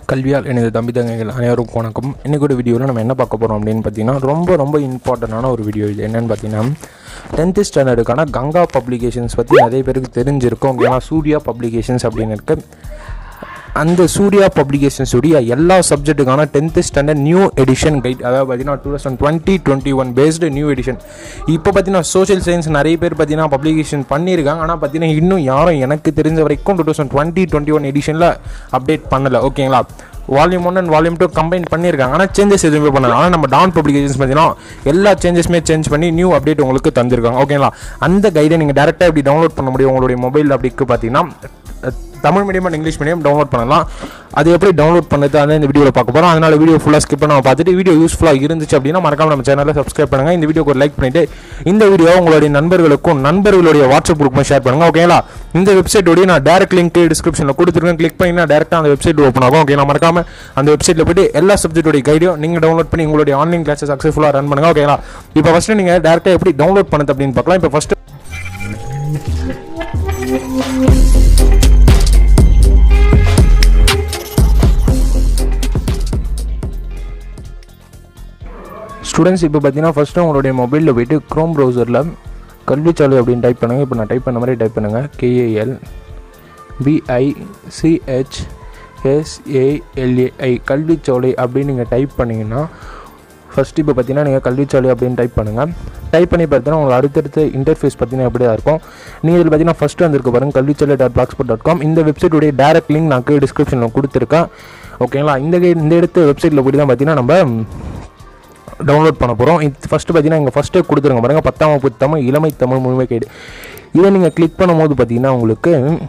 கல்வியால் எனது தம்பி தங்கைகள் அனைவருக்கும் வணக்கம் இன்றைக்கி ஒரு வீடியோவில் நம்ம என்ன பார்க்க போகிறோம் அப்படின்னு பார்த்தீங்கன்னா ரொம்ப ரொம்ப இம்பார்ட்டண்டான ஒரு வீடியோ இது என்னென்னு பார்த்தீங்கன்னா டென்த்து ஸ்டாண்டர்டுக்கான கங்கா பப்ளிகேஷன்ஸ் பற்றி நிறைய பேருக்கு தெரிஞ்சிருக்கும் ஏன்னா சூர்யா பப்ளிகேஷன்ஸ் அப்படின்னு இருக்கு அந்த சூர்யா பப்ளிகேஷன்ஸ் உடைய எல்லா சப்ஜெக்ட்டுக்கான tenth standard new edition guide அதாவது பார்த்தீங்கன்னா two thousand twenty twenty one based new edition இப்போ பார்த்தீங்கன்னா சோஷியல் சயின்ஸ் நிறைய பேர் பார்த்தீங்கன்னா பப்ளிகேஷன் பண்ணியிருக்காங்க ஆனால் பார்த்தீங்கன்னா இன்னும் யாரும் எனக்கு தெரிஞ்ச வரைக்கும் two thousand twenty twenty one எடிஷனில் அப்டேட் பண்ணலை ஓகேங்களா volume one and volume two combine பண்ணியிருக்காங்க ஆனால் சேஞ்சஸ் எதுவுமே பண்ணல ஆனால் நம்ம டான் பப்ளிகேஷன்ஸ் பார்த்தீங்கன்னா எல்லா சேஞ்சஸுமே சேஞ்ச் பண்ணி நியூ அப்டேட் உங்களுக்கு தந்திருக்காங்க ஓகேங்களா அந்த கைடை நீங்கள் டேரெக்டாக எப்படி டவுன்லோட் பண்ண முடியும் உங்களுடைய மொபைல் அப்படிக்கு பார்த்தீங்கன்னா Tamil medium and English medium download பண்ணலாம் அது எப்படி டவுன்லோட் பண்ணது அந்த இந்த வீடியோவில் பார்க்க போகிறோம் அதனால வீடியோ ஃபுல்லாக ஸ்கிப் பண்ண பார்த்துட்டு வீடியோ யூஸ்ஃபுல்லாக இருந்துச்சு அப்படின்னா மறக்காம நம்ம சேனலில் சப்ஸ்கிரைப் பண்ணுங்க இந்த வீடியோக்கு ஒரு லைக் பண்ணிட்டு இந்த வீடியோ உங்களுடைய நண்பர்களுக்கும் நண்பர்களுடைய வாட்ஸ்அப் குரூப்பும் ஷேர் பண்ணுங்க ஓகேங்களா இந்த வெப்சைட்டோடய நான் டேரக்ட் லிங்க் டிஸ்கிரிப்ஷனில் கொடுத்துருக்கேன் கிளிக் பண்ணிங்கன்னா டேரெக்டாக அந்த வெப்சைட் ஓப்பன் ஆகும் ஓகே நான் மறக்காம அந்த வெப்சைட்டில் போயிட்டு எல்லா சப்ஜெக்டோடைய கைடையும் நீங்கள் டவுன்லோட் பண்ணி உங்களுடைய ஆன்லைன் கிளாஸஸ் சக்ஸஸ்ஃபுல்லாக ரன் பண்ணுங்க ஓகேங்களா இப்போ ஃபஸ்ட்டு நீங்கள் டேரெக்டாக எப்படி டவுன்லோட் பண்ணுது அப்படின்னு பார்க்கலாம் இப்போ ஃபஸ்ட்டு ஸ்டூடெண்ட்ஸ் இப்போ பார்த்தீங்கன்னா ஃபஸ்ட்டு உங்களுடைய மொபைலில் போயிட்டு க்ரோம் ப்ரௌசரில் கல்விச்சாலை அப்படின்னு டைப் பண்ணுங்கள் இப்போ நான் டைப் பண்ண மாதிரி டைப் பண்ணுங்கள் கேஏஎல் பிஐசிஹெச் எஸ்ஏஎல்ஏஐ கல்விச்சோலை அப்படின்னு நீங்கள் டைப் பண்ணிங்கன்னா ஃபஸ்ட்டு இப்போ பார்த்தீங்கன்னா நீங்கள் கல்விச்சாலை அப்படின்னு டைப் பண்ணுங்கள் டைப் பண்ணி பார்த்தீங்கன்னா உங்களுக்கு அடுத்தடுத்த இன்டர்ஃபேஸ் பார்த்தீங்கன்னா எப்படி தான் இருக்கும் நீங்கள் இதில் பார்த்தீங்கன்னா ஃபஸ்ட்டு வந்திருக்கு பாருங்கள் Kalvisalai dot blogspot dot com இந்த வெப்சைட்டுடைய டேரக்ட் லிங்க் நான் கீழே டிஸ்கிரிப்ஷனில் கொடுத்துருக்கேன் ஓகேங்களா இந்த கை- இந்த இடத்த வெப்சைட்டில் போய் தான் பார்த்தீங்கன்னா நம்ம டவுன்லோட் பண்ண போகிறோம் இது ஃபஸ்ட்டு பார்த்தீங்கன்னா இங்கே ஃபஸ்ட்டே கொடுத்துருங்க பாருங்கள் பத்தாம் வகுப்பு தமிழ் இளமை தமிழ் முழுமை கைடு இதை நீங்கள் கிளிக் பண்ணும்போது பார்த்தீங்கன்னா உங்களுக்கு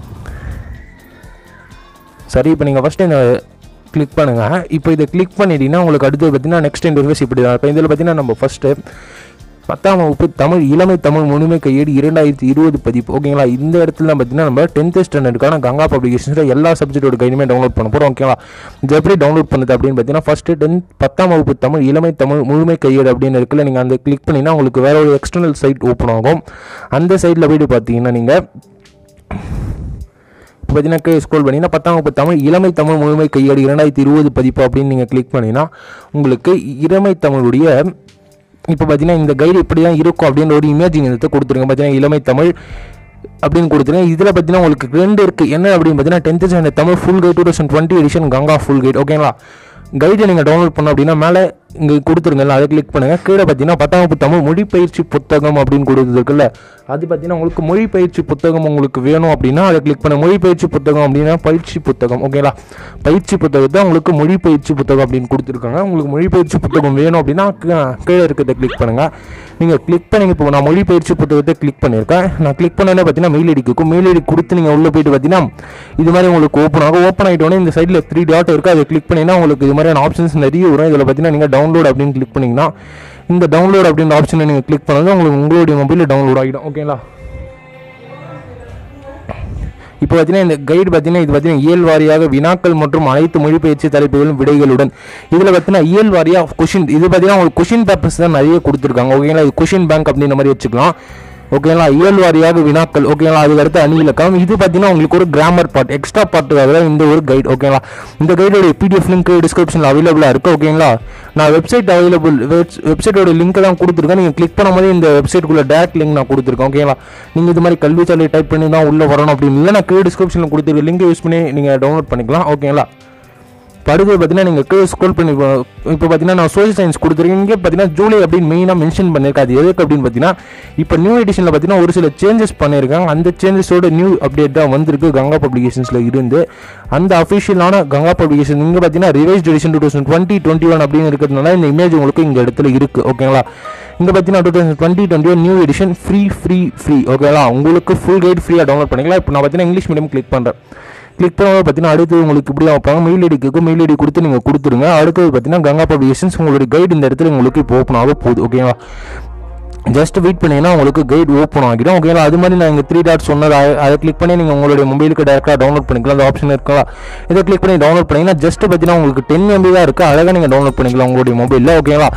சரி இப்போ நீங்கள் ஃபஸ்ட்டு இந்த கிளிக் பண்ணுங்கள் இப்போ இதை கிளிக் பண்ணிட்டீங்கன்னா உங்களுக்கு அடுத்து பார்த்தீங்கன்னா நெக்ஸ்ட் இன்டர்ஃபேஸ் இப்படி தான் இப்போ இதில் பார்த்தீங்கன்னா நம்ம ஃபஸ்ட்டு பத்தாம் வகுப்பு தமிழ் இளமை தமிழ் முழுமை கையேடு இரண்டாயிரத்தி இருபது பதிப்பு ஓகேங்களா இந்த இடத்துல பார்த்தீங்கன்னா நம்ம டென்த்து ஸ்டாண்டர்டுக்கான கங்கா பப்ளிகேஷன்ஸில் எல்லா சப்ஜெக்டோட கைடுமே டவுன்லோட் பண்ண போகிறோம் ஓகேங்களா இது எப்படி டவுன்லோட் பண்ணுது அப்படின்னு பார்த்தீங்கன்னா ஃபஸ்ட்டு டென்த் பத்தாம் வகுப்பு தமிழ் இளமை தமிழ் முழுமை கையேடு அப்படின்னு இருக்குல்ல நீங்கள் அந்த கிளிக் பண்ணிங்கன்னா உங்களுக்கு வேற ஒரு எக்ஸ்டர்னல் சைட் ஓப்பன் ஆகும் அந்த சைட்டில் போயிட்டு பார்த்தீங்கன்னா நீங்கள் இப்போ பார்த்தீங்கன்னா ஸ்க்ரோல் பண்ணிங்கன்னா பத்தாம் வகுப்பு தமிழ் இளமை தமிழ் முழுமை கையேடு இரண்டாயிரத்தி இருபது பதிப்பு அப்படின்னு நீங்கள் கிளிக் பண்ணிங்கன்னா உங்களுக்கு இளமை தமிழுடைய இப்போ பார்த்தீங்கன்னா இந்த கைடு இப்படி தான் இருக்கும் அப்படின்ற ஒரு இமேஜிங் எடுத்து கொடுத்துருங்க பார்த்தீங்கன்னா இளமை தமிழ் அப்படின்னு கொடுத்துருங்க இதில் பார்த்தீங்கன்னா உங்களுக்கு ரெண்டு இருக்குது என்ன அப்படின்னு பார்த்தீங்கன்னா tenth standard Tamil full guide two thousand twenty edition Ganga full guide ஓகேங்களா கைடை நீங்கள் டவுன்லோட் பண்ணோம் அப்படின்னா மேலே இங்கே கொடுத்துருங்கல்ல அதை கிளிக் பண்ணுங்கள் கீழே பார்த்தீங்கன்னா பத்தாம் வகுப்பு தமிழ் மொழிப்பயிற்சி புத்தகம் அப்படின்னு கொடுத்துருக்குல்ல அது பார்த்தீங்கன்னா உங்களுக்கு மொழிப்பயிற்சி புத்தகம் உங்களுக்கு வேணும் அப்படின்னா அதை கிளிக் பண்ண மொழிப்பயிற்சி புத்தகம் அப்படின்னா பயிற்சி புத்தகம் ஓகேங்களா பயிற்சி புத்தகத்தை உங்களுக்கு மொழிப்பயிற்சி புத்தகம் அப்படின்னு கொடுத்துருக்காங்க உங்களுக்கு மொழிப்பயிற்சி புத்தகம் வேணும் அப்படின்னா கீ- கீழே இருக்கிறத கிளிக் பண்ணுங்கள் நீங்கள் கிளிக் பண்ணி இப்போ நான் மொழிப்பயிற்சி புத்தகத்தை கிளிக் பண்ணியிருக்கேன் நான் கிளிக் பண்ணோன்னே பார்த்தீங்கன்னா மெயில் ஐடி இருக்கும் மெயில் ஐடி கொடுத்து நீங்கள் உள்ளே போயிட்டு பார்த்தீங்கன்னா இது மாதிரி உங்களுக்கு ஓப்பன் ஆகும் ஓப்பன் ஆகிட்டோன்னே இந்த சைடில் த்ரீ டாட் இருக்குது அதை கிளிக் பண்ணிங்கன்னா உங்களுக்கு இது மாதிரியான ஆப்ஷன்ஸ் நிறைய வரும் இதில் பார்த்தீங்கன்னா நீங்கள் டவுன்லோட் அப்படின்னு கிளிக் பண்ணிங்கன்னா இந்த டவுன்லோட் அப்படின்ற ஆப்ஷனை நீங்கள் கிளிக் பண்ணது உங்களுக்கு உங்களுடைய மொபைலில் டவுன்லோட் ஆகிடும் ஓகேங்களா இப்போ பார்த்தீங்கன்னா இந்த கைடு பார்த்தீங்கன்னா இது பார்த்தீங்கன்னா இயல் வாரியாக வினாக்கள் மற்றும் அனைத்து மொழிபெயர்ச்சி தலைப்புகளும் விடைகளுடன் இதில் பார்த்தீங்கன்னா இயல் வாரியாக கொஷின் இது பார்த்தீங்கன்னா உங்களுக்கு கொஷின் பேப்பர்ஸ் தான் நிறைய கொடுத்துருக்காங்க ஓகேங்களா இது கொஷின் பேங்க் அப்படின்ற மாதிரி வச்சுக்கலாம் ஓகேங்களா இயல் வாரியாக வினாக்கள் ஓகேங்களா அதுக்கு அடுத்து அணி இலக்கம் இது பார்த்தீங்கன்னா உங்களுக்கு ஒரு கிராமர் பார்ட் எக்ஸ்ட்ரா பார்ட்டுக்காக தான் இந்த ஒரு கைடு ஓகேங்களா இந்த கைடோட பிடிஎஃப் லிங்க் டிஸ்கிரிப்ஷனில் அவைலபிளாக இருக்குது ஓகேங்களா நான் வெப்சைட் அவைலபிள் வெப்சைட்டோட லிங்க் தான் கொடுத்துருக்கேன் நீங்கள் கிளிக் பண்ணும்போது இந்த வெப்சைட்டுக்குள்ள டேரக்ட் லிங்க் நான் கொடுத்துருக்கேன் ஓகேங்களா நீங்கள் இது மாதிரி கல்விச்சாலை டைப் பண்ணி தான் உள்ளே வரணும் அப்படின்னு இல்லை நான் கீழே டிஸ்கிரிப்ஷனில் கொடுத்துருக்க லிங்க் யூஸ் பண்ணி நீங்கள் டவுன்லோட் பண்ணிக்கலாம் ஓகேங்களா படுகை பார்த்தீங்கன்னா நீங்கள் கீழே ஸ்க்ரோல் பண்ணி இப்போ பார்த்தீங்கன்னா நான் சோஷியல் சயின்ஸ் கொடுத்துருக்கேன் இங்கே பார்த்தீங்கன்னா ஜூலை அப்படின்னு மெயினாக மென்ஷன் பண்ணியிருக்கேன் அது எதுக்கு அப்படின்னு பார்த்தீங்கன்னா இப்போ நியூ எடிஷனில் பார்த்தீங்கன்னா ஒரு சில சேஞ்சஸ் பண்ணியிருக்காங்க அந்த சேஞ்சஸோட நியூ அப்டேட் தான் வந்திருக்கு கங்கா பப்ளிகேஷன்ஸில் இருந்து அந்த அஃபிஷியலான கங்கா பப்ளிகேஷன் இங்கே பார்த்தீங்கன்னா revised edition two thousand twenty twenty one அப்படின்னு இருக்கிறதுனால இந்த இமேஜ் உங்களுக்கு இந்த இடத்துல இருக்குது ஓகேங்களா இங்கே பார்த்தீங்கன்னா two thousand twenty twenty one new edition free free free ஓகேங்களா உங்களுக்கு ஃபுல் கைட் ஃப்ரீயாக டவுன்லோட் பண்ணிக்கலாம் இப்போ நான் பார்த்தீங்கன்னா இங்கிலீஷ் மீடியம் கிளிக் பண்ணுறேன் கிளிக் பண்ணும்போது பார்த்தீங்கன்னா அடுத்து உங்களுக்கு இப்படி தான் வைப்பாங்க மெயில் ஐடி கேட்கும் மெயில் ஐடி கொடுத்து நீங்கள் கொடுத்துருங்க அடுத்தது பார்த்தீங்கன்னா கங்கா பப்ளிகேஷன்ஸ் உங்களுடைய கைடு இந்த இடத்துல உங்களுக்கு இப்போ ஓப்பன் ஆக போகுது ஓகேவா ஜஸ்ட் வெயிட் பண்ணீங்கன்னா உங்களுக்கு கைட் ஓப்பன் ஆகிடும் ஓகேங்களா அது மாதிரி நான் இங்கே த்ரீ டாட் சொன்னது அதை- அதை கிளிக் பண்ணி நீங்கள் உங்களுடைய மொபைலுக்கு டேரெக்டாக டவுன்லோட் பண்ணிக்கலாம் அந்த ஆப்ஷன் இருக்கலாம் இதை கிளிக் பண்ணி டவுன்லோட் பண்ணீங்கன்னா ஜஸ்ட் பார்த்தீங்கன்னா உங்களுக்கு டென் எம்பி தான் இருக்குது அழகாக நீங்கள் டவுன்லோட் பண்ணிக்கலாம் உங்களுடைய மொபைலில் ஓகேங்களா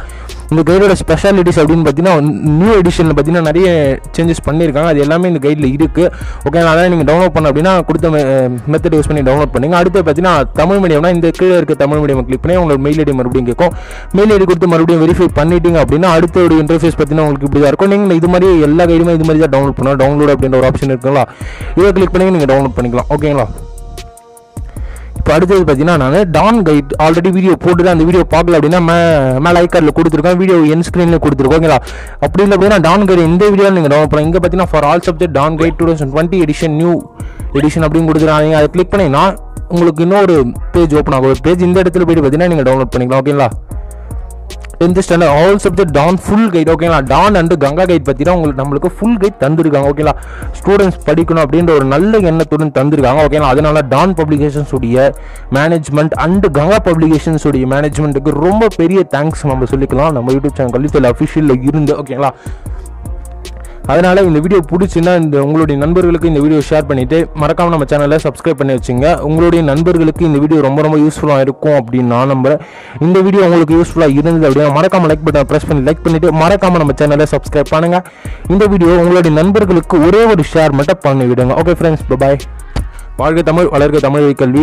இந்த கைடோட ஸ்பெஷாலிட்டிஸ் அப்படின்னு பார்த்தீங்கன்னா நியூ எடிஷனில் பார்த்தீங்கன்னா நிறைய சேஞ்சஸ் பண்ணியிருக்காங்க அது எல்லாமே இந்த கைடில் இருக்குது ஓகே அதான் நீங்கள் டவுன்லோட் பண்ண அப்படின்னா கொடுத்த மெத்தட் யூஸ் பண்ணி டவுன்லோட் பண்ணுங்க அடுத்து பார்த்தீங்கன்னா தமிழ் மீடியம்னா இந்த கீழே இருக்க தமிழ் மீடியம் கிளிக் பண்ணி உங்களோட மெயில் ஐடி மறுபடியும் கேட்கும் மெயில் ஐடி கொடுத்து மறுபடியும் வெரிஃபை பண்ணிட்டீங்க அப்படின்னா அடுத்த ஒரு இன்டர்ஃபேஸ் பார்த்தீங்கன்னா உங்களுக்கு இப்படி தான் இருக்கும் நீங்கள் இது மாதிரி எல்லா கைடுமே இது மாதிரி தான் டவுன்லோட் பண்ணலாம் டவுன்லோட் அப்படின்ற ஒரு ஆப்ஷன் இருக்குங்களா இதை கிளிக் பண்ணி நீங்கள் டவுன்லோட் பண்ணிக்கலாம் ஓகேங்களா இப்போ அடுத்தது பார்த்தீங்கன்னா நான் டான் கைட் ஆல்ரெடி வீடியோ போட்டு அந்த வீடியோ பார்க்கல அப்படின்னா மே மேலே ஐக்கார்டில் கொடுத்துருக்கேன் வீடியோ என் ஸ்க்ரீனில் கொடுத்துருக்கோம் ஓகேங்களா அப்படி இல்லை அப்படின்னா டான் கைட் இந்த வீடியோ நீங்கள் டவுன்லோட் பண்ணலாம் இங்கே பார்த்தீங்கன்னா for all subject Don guide two thousand twenty edition new edition அப்படின்னு கொடுத்துருக்காங்க நீங்கள் அதை கிளிக் பண்ணிங்கன்னா உங்களுக்கு இன்னொரு பேஜ் ஓப்பன் ஆகும் ஒரு பேஜ் இந்த இடத்துல போயிட்டு பார்த்தீங்கன்னா நீங்கள் டவுன்லோட் பண்ணிக்கலாம் ஓகேங்களா tenth standard all subject Don full guide ஓகேங்களா டான் அண்ட் கங்கா கைட் பற்றினா உங்களுக்கு நம்மளுக்கு ஃபுல் கைட் தந்திருக்காங்க ஓகேங்களா ஸ்டூடெண்ட்ஸ் படிக்கணும் அப்படின்ற ஒரு நல்ல எண்ணத்துடன் தந்திருக்காங்க ஓகேங்களா அதனால டான் பப்ளிகேஷன்ஸ் உடைய மேனேஜ்மெண்ட் அண்ட் கங்கா பப்ளிகேஷன்ஸ் உடைய மேனேஜ்மெண்ட்டுக்கு ரொம்ப பெரிய தேங்க்ஸ் நம்ம சொல்லிக்கலாம் நம்ம யூடியூப் சேனல் கல்வித்தல் அஃபிஷியலில் இருந்து ஓகேங்களா அதனால இந்த வீடியோ பிடிச்சுன்னா இந்த உங்களுடைய நண்பர்களுக்கு இந்த வீடியோ ஷேர் பண்ணிட்டு மறக்காம நம்ம சேனலை சப்ஸ்கிரைப் பண்ணி வச்சுங்க உங்களுடைய நண்பர்களுக்கு இந்த வீடியோ ரொம்ப ரொம்ப யூஸ்ஃபுல்லாக இருக்கும் அப்படின்னு நான் நம்புறேன் இந்த வீடியோ உங்களுக்கு யூஸ்ஃபுல்லாக இருந்தது அப்படின்னா மறக்காம லைக் பட்டன் ப்ரெஸ் பண்ணி லைக் பண்ணிட்டு மறக்காம நம்ம சேனலை சப்ஸ்கிரைப் பண்ணுங்க இந்த வீடியோ உங்களுடைய நண்பர்களுக்கு ஒரே ஒரு ஷேர் மட்டும் பண்ணி விடுங்க ஓகே ஃப்ரெண்ட்ஸ் பாய் வாழ்க தமிழ் வளர்க தமிழ் வழி கல்வி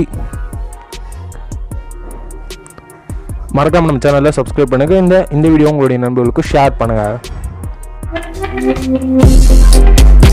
மறக்காம நம்ம சேனலை சப்ஸ்கிரைப் பண்ணுங்க இந்த இந்த வீடியோ உங்களுடைய நண்பர்களுக்கு ஷேர் பண்ணுங்க